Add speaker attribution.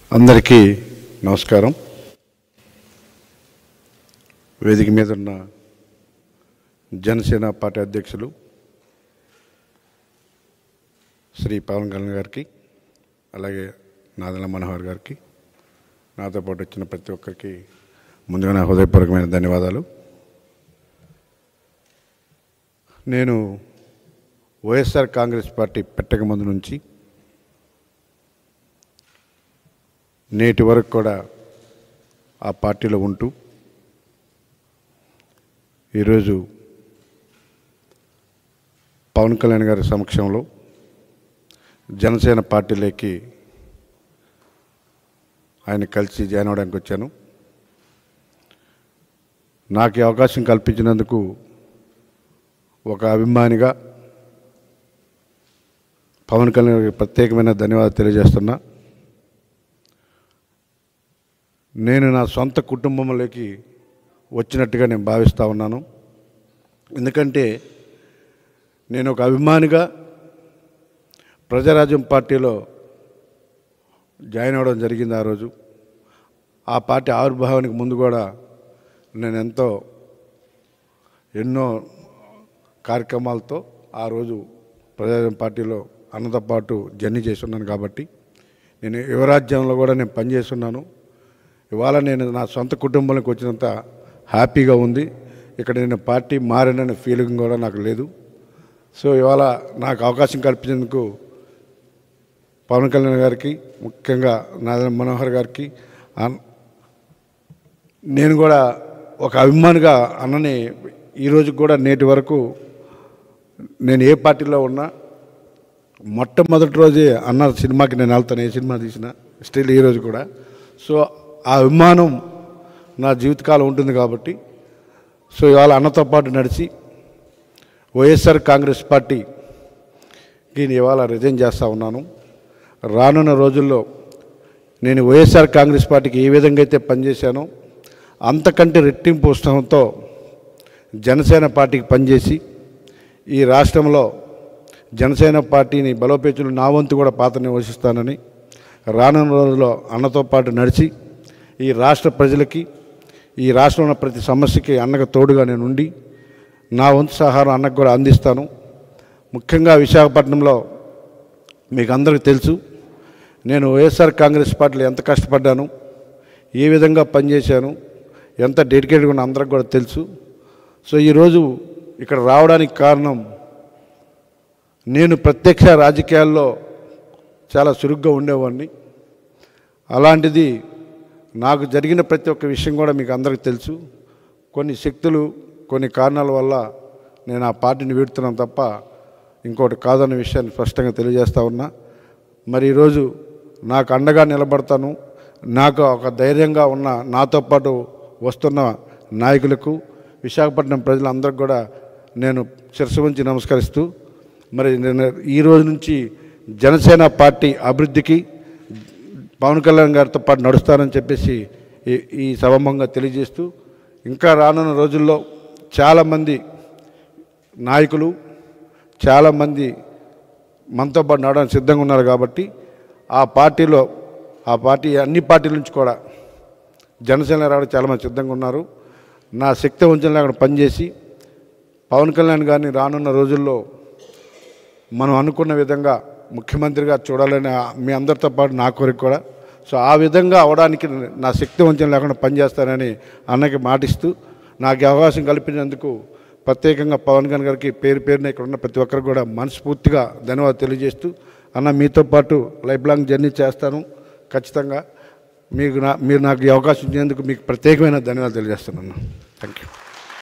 Speaker 1: అందరికీ నమస్కారం వేదిక మీద ఉన్న జనసేన పార్టీ అధ్యక్షులు శ్రీ పవన్ కళ్యాణ్ గారికి అలాగే నాదల మనోహర్ గారికి నాతో పాటు వచ్చిన ప్రతి ఒక్కరికి ముందుగా నా హృదయపూర్వకమైన ధన్యవాదాలు నేను వైఎస్ఆర్ కాంగ్రెస్ పార్టీ పెట్టక ముందు నుంచి నేటి వరకు కూడా ఆ పార్టీలో ఉంటూ ఈరోజు పవన్ కళ్యాణ్ గారి సమక్షంలో జనసేన పార్టీలోకి ఆయన కలిసి జాయిన్ అవడానికి వచ్చాను నాకు ఈ అవకాశం కల్పించినందుకు ఒక అభిమానిగా పవన్ కళ్యాణ్ గారికి ప్రత్యేకమైన ధన్యవాదాలు తెలియజేస్తున్నా నేను నా సొంత కుటుంబంలోకి వచ్చినట్టుగా నేను భావిస్తూ ఉన్నాను ఎందుకంటే నేను ఒక అభిమానిగా ప్రజారాజ్యం పార్టీలో జాయిన్ అవ్వడం జరిగింది ఆ రోజు ఆ పార్టీ ఆవిర్భావానికి ముందు కూడా నేను ఎంతో ఎన్నో కార్యక్రమాలతో ఆ రోజు ప్రజారాజ్యం పార్టీలో అన్నతో పాటు జర్నీ చేస్తున్నాను కాబట్టి నేను యువరాజ్యంలో కూడా నేను పనిచేస్తున్నాను ఇవాళ నేను నా సొంత కుటుంబంలోకి వచ్చినంత హ్యాపీగా ఉంది ఇక్కడ నేను పార్టీ మారిననే ఫీలింగ్ కూడా నాకు లేదు సో ఇవాళ నాకు అవకాశం కల్పించేందుకు పవన్ కళ్యాణ్ గారికి ముఖ్యంగా నారాయణ మనోహర్ గారికి అన్- నేను కూడా ఒక అభిమానిగా అన్నని ఈరోజు కూడా నేటి వరకు నేను ఏ పార్టీలో ఉన్నా మొట్టమొదటి రోజే అన్న సినిమాకి నేను వెళ్తాను ఏ సినిమా తీసినా స్టిల్ ఈరోజు కూడా సో ఆ అభిమానం నా జీవితకాలం ఉంటుంది కాబట్టి సో ఇవాళ అన్నతో పాటు నడిచి వైఎస్ఆర్ కాంగ్రెస్ పార్టీకి నేను ఇవాళ రిజైన్ చేస్తూ ఉన్నాను రానున్న రోజుల్లో నేను వైఎస్ఆర్ కాంగ్రెస్ పార్టీకి ఏ విధంగా అయితే పనిచేశానో అంతకంటే రెట్టింపు ఉత్సాహంతో జనసేన పార్టీకి పనిచేసి ఈ రాష్ట్రంలో జనసేన పార్టీని బలోపేతులు నా వంతు కూడా పాత్ర నిర్వహిస్తానని రానున్న రోజుల్లో అన్నతో పాటు నడిచి ఈ రాష్ట్ర ప్రజలకి ఈ రాష్ట్రంలో ఉన్న ప్రతి సమస్యకి అన్నకు తోడుగా నేను ఉండి నా వంతు సహారం అన్నకు కూడా అందిస్తాను ముఖ్యంగా విశాఖపట్నంలో మీకు అందరికీ తెలుసు నేను వైఎస్ఆర్ కాంగ్రెస్ పార్టీలో ఎంత కష్టపడ్డాను ఏ విధంగా పనిచేశాను ఎంత డెడికేట్గా ఉన్న అందరికి కూడా తెలుసు సో ఈరోజు ఇక్కడ రావడానికి కారణం నేను ప్రత్యక్ష రాజకీయాల్లో చాలా చురుగ్గా ఉండేవాడిని అలాంటిది నాకు జరిగిన ప్రతి ఒక్క విషయం కూడా మీకు అందరికీ తెలుసు కొన్ని శక్తులు కొన్ని కారణాల వల్ల నేను ఆ పార్టీని వీడుతున్నాను తప్ప ఇంకోటి కాదన్న విషయాన్ని స్పష్టంగా తెలియజేస్తా ఉన్నా మరి ఈరోజు నాకు అండగా నిలబడతాను నాకు ఒక ధైర్యంగా ఉన్న నాతో పాటు వస్తున్న నాయకులకు విశాఖపట్నం ప్రజలందరికీ కూడా నేను శిరస్సు ఉంచి నమస్కరిస్తూ మరి నేను ఈ రోజు నుంచి జనసేన పార్టీ అభివృద్ధికి పవన్ కళ్యాణ్ గారితో పాటు నడుస్తానని చెప్పేసి ఈ- ఈ సభంగా తెలియజేస్తూ ఇంకా రానున్న రోజుల్లో చాలామంది నాయకులు చాలామంది మనతో పాటు నడవడానికి సిద్ధంగా ఉన్నారు కాబట్టి ఆ పార్టీలో ఆ పార్టీ అన్ని పార్టీల నుంచి కూడా జనసేన రావడానికి చాలామంది సిద్ధంగా ఉన్నారు నా శక్తి వంచన అక్కడ పనిచేసి పవన్ కళ్యాణ్ గారిని రానున్న రోజుల్లో మనం అనుకున్న విధంగా ముఖ్యమంత్రిగా చూడాలని ఆ- మీ అందరితో పాటు నా కోరిక కూడా సో ఆ విధంగా అవడానికి నా శక్తి వంచన లేకుండా పనిచేస్తానని అన్నకి మాటిస్తూ నాకు ఈ అవకాశం కల్పించినందుకు ప్రత్యేకంగా పవన్ కళ్యాణ్ గారికి పేరు పేరున ఇక్కడ ఉన్న ప్రతి ఒక్కరికి కూడా మనస్ఫూర్తిగా ధన్యవాదాలు తెలియజేస్తూ అన్న మీతో పాటు లైఫ్ లాంగ్ జర్నీ చేస్తాను ఖచ్చితంగా మీకు నా మీరు నాకు ఈ అవకాశం ఇచ్చినందుకు మీకు ప్రత్యేకమైన ధన్యవాదాలు తెలియజేస్తున్నాను థ్యాంక్ యూ